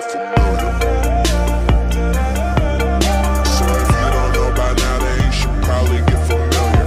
get familiar. So if you don't know by now, then you should probably get familiar.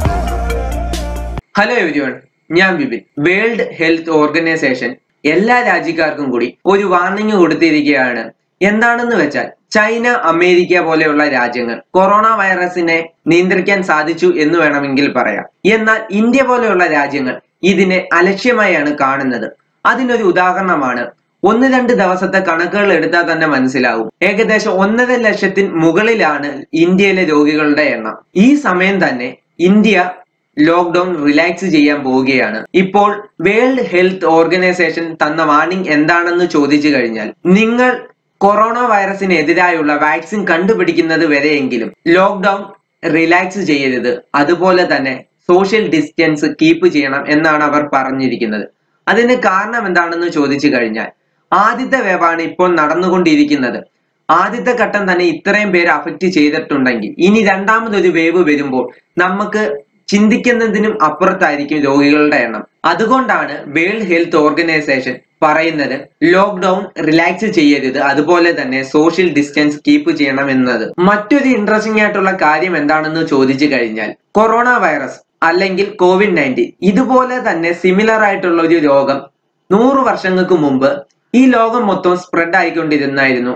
Hello everyone ഞാൻ Bibin world health organisation എല്ലാ രാജ്യക്കാർക്കും കൂടി ഒരു warning കൊടുത്തിരിക്കുകയാണ് എന്താണെന്ന് വെച്ചാൽ ചൈന അമേരിക്ക പോലെയുള്ള രാജ്യങ്ങൾ കൊറോണ വൈറസിനെ നിയന്ത്രിക്കാൻ സാധിച്ചു എന്ന് വേണമെങ്കിൽ പറയാം എന്നാൽ ഇന്ത്യ പോലെയുള്ള രാജ്യങ്ങൾ ഇതിനെ അലക്ഷ്യമായാണ് കാണുന്നത് അതിനൊരു ഉദാഹരണമാണ് ഒന്ന് രണ്ട് ദിവസത്തെ കണക്കുകൾ എടുത്താൽ തന്നെ മനസ്സിലാവും ഏകദേശം ഒന്നര ലക്ഷത്തിന് മുകളിലാണ് ഇന്ത്യയിലെ രോഗികളുടെ എണ്ണം ഈ സമയം തന്നെ ഇന്ത്യ ലോക്ക്ഡൌൺ റിലാക്സ് ചെയ്യാൻ പോവുകയാണ് ഇപ്പോൾ വേൾഡ് ഹെൽത്ത് ഓർഗനൈസേഷൻ തന്ന വാർണിംഗ് എന്താണെന്ന് ചോദിച്ചു കഴിഞ്ഞാൽ നിങ്ങൾ കൊറോണ വൈറസിനെതിരായുള്ള വാക്സിൻ കണ്ടുപിടിക്കുന്നത് വരെയെങ്കിലും ലോക്ക്ഡൌൺ റിലാക്സ് ചെയ്യരുത് അതുപോലെ തന്നെ സോഷ്യൽ ഡിസ്റ്റൻസ് കീപ്പ് ചെയ്യണം എന്നാണ് അവർ പറഞ്ഞിരിക്കുന്നത് അതിന് കാരണം എന്താണെന്ന് ചോദിച്ചു കഴിഞ്ഞാൽ ആദ്യത്തെ വേവാണ് ഇപ്പോൾ നടന്നുകൊണ്ടിരിക്കുന്നത് ആദ്യത്തെ ഘട്ടം തന്നെ ഇത്രയും പേര് അഫക്റ്റ് ചെയ്തിട്ടുണ്ടെങ്കിൽ ഇനി രണ്ടാമതൊരു വേവ് വരുമ്പോൾ നമുക്ക് ചിന്തിക്കുന്നതിനും അപ്പുറത്തായിരിക്കും രോഗികളുടെ എണ്ണം അതുകൊണ്ടാണ് വേൾഡ് ഹെൽത്ത് ഓർഗനൈസേഷൻ പറയുന്നത് ലോക്ക്ഡൌൺ റിലാക്സ് ചെയ്യരുത് അതുപോലെ തന്നെ സോഷ്യൽ ഡിസ്റ്റൻസ് കീപ്പ് ചെയ്യണം എന്നത് മറ്റൊരു ഇൻട്രസ്റ്റിംഗ് ആയിട്ടുള്ള കാര്യം എന്താണെന്ന് ചോദിച്ചു കഴിഞ്ഞാൽ കൊറോണ വൈറസ് അല്ലെങ്കിൽ കോവിഡ് നയൻറ്റീൻ ഇതുപോലെ തന്നെ സിമിലർ ആയിട്ടുള്ള ഒരു രോഗം നൂറ് വർഷങ്ങൾക്ക് മുമ്പ് ഈ ലോകം മൊത്തം സ്പ്രെഡ് ആയിക്കൊണ്ടിരുന്നായിരുന്നു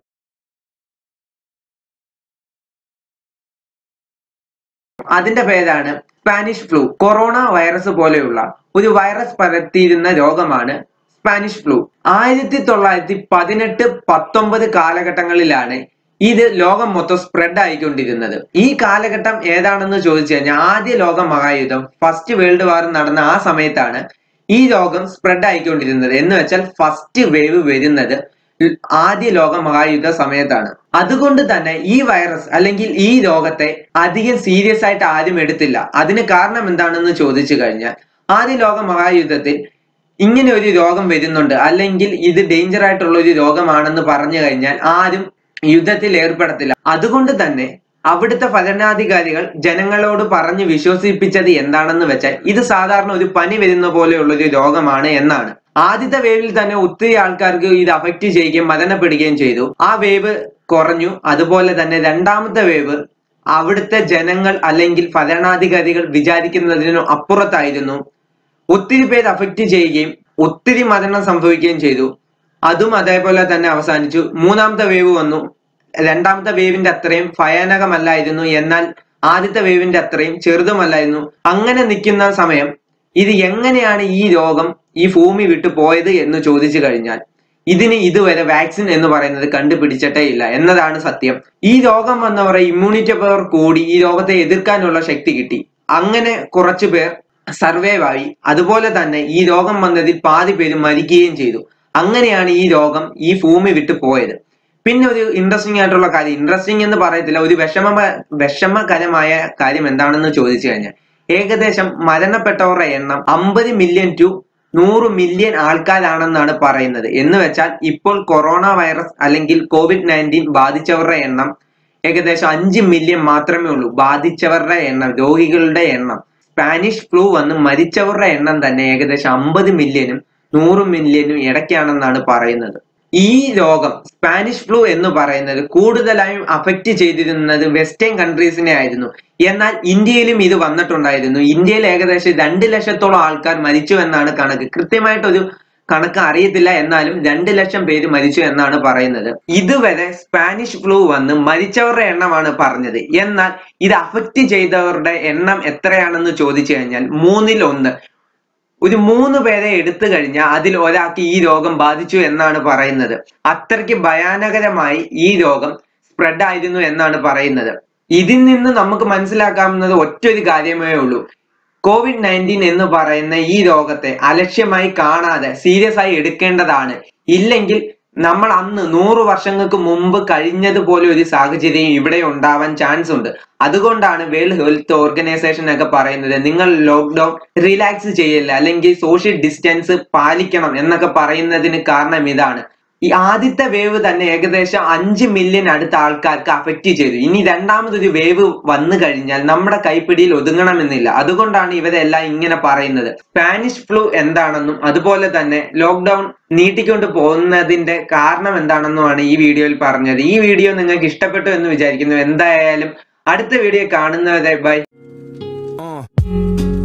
അതിന്റെ പേരാണ് സ്പാനിഷ് ഫ്ലൂ കൊറോണ വൈറസ് പോലെയുള്ള ഒരു വൈറസ് പരത്തിയിരുന്ന രോഗമാണ് സ്പാനിഷ് ഫ്ലൂ ആയിരത്തി തൊള്ളായിരത്തി പതിനെട്ട് പത്തൊമ്പത് കാലഘട്ടങ്ങളിലാണ് ഇത് ലോകം മൊത്തം സ്പ്രെഡ് ആയിക്കൊണ്ടിരുന്നത് ഈ കാലഘട്ടം ഏതാണെന്ന് ചോദിച്ചു കഴിഞ്ഞാൽ ആദ്യ ലോക മഹായുദ്ധം ഫസ്റ്റ് വേൾഡ് വാർ നടന്ന ആ സമയത്താണ് ഈ രോഗം സ്പ്രെഡ് ആയിക്കൊണ്ടിരുന്നത് എന്ന് വെച്ചാൽ ഫസ്റ്റ് വേവ് വരുന്നത് ആദ്യ ലോക മഹായുദ്ധ സമയത്താണ് അതുകൊണ്ട് തന്നെ ഈ വൈറസ് അല്ലെങ്കിൽ ഈ രോഗത്തെ അധികം സീരിയസ് ആയിട്ട് ആരും എടുത്തില്ല അതിന് കാരണം എന്താണെന്ന് ചോദിച്ചു കഴിഞ്ഞാൽ ആദ്യ ലോക മഹായുദ്ധത്തിൽ ഇങ്ങനെ ഒരു രോഗം വരുന്നുണ്ട് അല്ലെങ്കിൽ ഇത് ഡേഞ്ചർ ആയിട്ടുള്ള ഒരു രോഗമാണെന്ന് പറഞ്ഞു കഴിഞ്ഞാൽ ആരും യുദ്ധത്തിൽ ഏർപ്പെടത്തില്ല അതുകൊണ്ട് തന്നെ അവിടുത്തെ ഭരണാധികാരികൾ ജനങ്ങളോട് പറഞ്ഞ് വിശ്വസിപ്പിച്ചത് എന്താണെന്ന് വെച്ചാൽ ഇത് സാധാരണ ഒരു പനി വരുന്ന പോലെയുള്ള ഒരു രോഗമാണ് എന്നാണ് ആദ്യത്തെ വേവിൽ തന്നെ ഒത്തിരി ആൾക്കാർക്ക് ഇത് അഫക്റ്റ് ചെയ്യുകയും മരണപ്പെടുകയും ചെയ്തു ആ വേവ് കുറഞ്ഞു അതുപോലെ തന്നെ രണ്ടാമത്തെ വേവ് അവിടുത്തെ ജനങ്ങൾ അല്ലെങ്കിൽ ഭരണാധികാരികൾ വിചാരിക്കുന്നതിനും അപ്പുറത്തായിരുന്നു ഒത്തിരി പേര് അഫക്റ്റ് ചെയ്യുകയും ഒത്തിരി മരണം സംഭവിക്കുകയും ചെയ്തു അതും അതേപോലെ തന്നെ അവസാനിച്ചു മൂന്നാമത്തെ വേവ് വന്നു രണ്ടാമത്തെ വേവിന്റെ അത്രയും ഭയാനകമല്ലായിരുന്നു എന്നാൽ ആദ്യത്തെ വേവിന്റെ അത്രയും ചെറുതുമല്ലായിരുന്നു അങ്ങനെ നിൽക്കുന്ന സമയം ഇത് എങ്ങനെയാണ് ഈ രോഗം ഈ ഭൂമി വിട്ടു പോയത് എന്ന് ചോദിച്ചു കഴിഞ്ഞാൽ ഇതിന് ഇതുവരെ വാക്സിൻ എന്ന് പറയുന്നത് കണ്ടുപിടിച്ചിട്ടേ ഇല്ല എന്നതാണ് സത്യം ഈ രോഗം വന്നവരുടെ ഇമ്മ്യൂണിറ്റി പവർ കൂടി ഈ രോഗത്തെ എതിർക്കാനുള്ള ശക്തി കിട്ടി അങ്ങനെ കുറച്ചു പേർ സർവൈവ് ആയി അതുപോലെ തന്നെ ഈ രോഗം വന്നതിൽ പാതി പേര് മരിക്കുകയും ചെയ്തു അങ്ങനെയാണ് ഈ രോഗം ഈ ഭൂമി വിട്ടു പോയത് പിന്നെ ഒരു ഇൻട്രസ്റ്റിംഗ് ആയിട്ടുള്ള കാര്യം ഇൻട്രസ്റ്റിംഗ് എന്ന് പറയത്തില്ല ഒരു വിഷമ വിഷമകരമായ കാര്യം എന്താണെന്ന് ചോദിച്ചു കഴിഞ്ഞാൽ ഏകദേശം മരണപ്പെട്ടവരുടെ എണ്ണം അമ്പത് മില്യൺ ടു നൂറ് മില്യൺ ആൾക്കാരാണെന്നാണ് പറയുന്നത് എന്ന് വെച്ചാൽ ഇപ്പോൾ കൊറോണ വൈറസ് അല്ലെങ്കിൽ കോവിഡ് നയൻറ്റീൻ ബാധിച്ചവരുടെ എണ്ണം ഏകദേശം അഞ്ച് മില്യൺ മാത്രമേ ഉള്ളൂ ബാധിച്ചവരുടെ എണ്ണം രോഗികളുടെ എണ്ണം സ്പാനിഷ് ഫ്ലൂ വന്ന് മരിച്ചവരുടെ എണ്ണം തന്നെ ഏകദേശം അമ്പത് മില്യനും നൂറ് മില്യനും ഇടയ്ക്കാണെന്നാണ് പറയുന്നത് ഈ രോഗം സ്പാനിഷ് ഫ്ലൂ എന്ന് പറയുന്നത് കൂടുതലായും അഫക്റ്റ് ചെയ്തിരുന്നത് വെസ്റ്റേൺ കൺട്രീസിനെ ആയിരുന്നു എന്നാൽ ഇന്ത്യയിലും ഇത് വന്നിട്ടുണ്ടായിരുന്നു ഇന്ത്യയിൽ ഏകദേശം രണ്ട് ലക്ഷത്തോളം ആൾക്കാർ മരിച്ചു എന്നാണ് കണക്ക് കൃത്യമായിട്ടൊരു കണക്ക് അറിയത്തില്ല എന്നാലും രണ്ട് ലക്ഷം പേര് മരിച്ചു എന്നാണ് പറയുന്നത് ഇതുവരെ സ്പാനിഷ് ഫ്ലൂ വന്ന് മരിച്ചവരുടെ എണ്ണമാണ് പറഞ്ഞത് എന്നാൽ ഇത് അഫക്റ്റ് ചെയ്തവരുടെ എണ്ണം എത്രയാണെന്ന് ചോദിച്ചു കഴിഞ്ഞാൽ മൂന്നിൽ ഒന്ന് ഒരു മൂന്ന് പേരെ എടുത്തു കഴിഞ്ഞാൽ അതിൽ ഒരാൾക്ക് ഈ രോഗം ബാധിച്ചു എന്നാണ് പറയുന്നത് അത്രയ്ക്ക് ഭയാനകരമായി ഈ രോഗം സ്പ്രെഡ് ആയിരുന്നു എന്നാണ് പറയുന്നത് ഇതിൽ നിന്ന് നമുക്ക് മനസ്സിലാക്കാവുന്നത് ഒറ്റൊരു കാര്യമേ ഉള്ളൂ കോവിഡ് നയൻറ്റീൻ എന്ന് പറയുന്ന ഈ രോഗത്തെ അലക്ഷ്യമായി കാണാതെ സീരിയസ് ആയി എടുക്കേണ്ടതാണ് ഇല്ലെങ്കിൽ നമ്മൾ അന്ന് നൂറ് വർഷങ്ങൾക്ക് മുമ്പ് കഴിഞ്ഞതുപോലെ ഒരു സാഹചര്യം ഇവിടെ ഉണ്ടാവാൻ ചാൻസ് ഉണ്ട് അതുകൊണ്ടാണ് വേൾഡ് ഹെൽത്ത് ഓർഗനൈസേഷൻ ഒക്കെ പറയുന്നത് നിങ്ങൾ ലോക്ക്ഡൌൺ റിലാക്സ് ചെയ്യില്ല അല്ലെങ്കിൽ സോഷ്യൽ ഡിസ്റ്റൻസ് പാലിക്കണം എന്നൊക്കെ പറയുന്നതിന് കാരണം ഇതാണ് ഈ ആദ്യത്തെ വേവ് തന്നെ ഏകദേശം അഞ്ച് മില്യൺ അടുത്ത ആൾക്കാർക്ക് അഫക്റ്റ് ചെയ്തു ഇനി രണ്ടാമതൊരു വേവ് വന്നു കഴിഞ്ഞാൽ നമ്മുടെ കൈപ്പിടിയിൽ ഒതുങ്ങണമെന്നില്ല അതുകൊണ്ടാണ് ഇവരെല്ലാം ഇങ്ങനെ പറയുന്നത് സ്പാനിഷ് ഫ്ലൂ എന്താണെന്നും അതുപോലെ തന്നെ ലോക്ക്ഡൌൺ നീട്ടിക്കൊണ്ട് പോകുന്നതിന്റെ കാരണം എന്താണെന്നുമാണ് ഈ വീഡിയോയിൽ പറഞ്ഞത് ഈ വീഡിയോ നിങ്ങൾക്ക് ഇഷ്ടപ്പെട്ടു എന്ന് വിചാരിക്കുന്നു എന്തായാലും അടുത്ത വീഡിയോ കാണുന്നവരെ ബൈ Uh.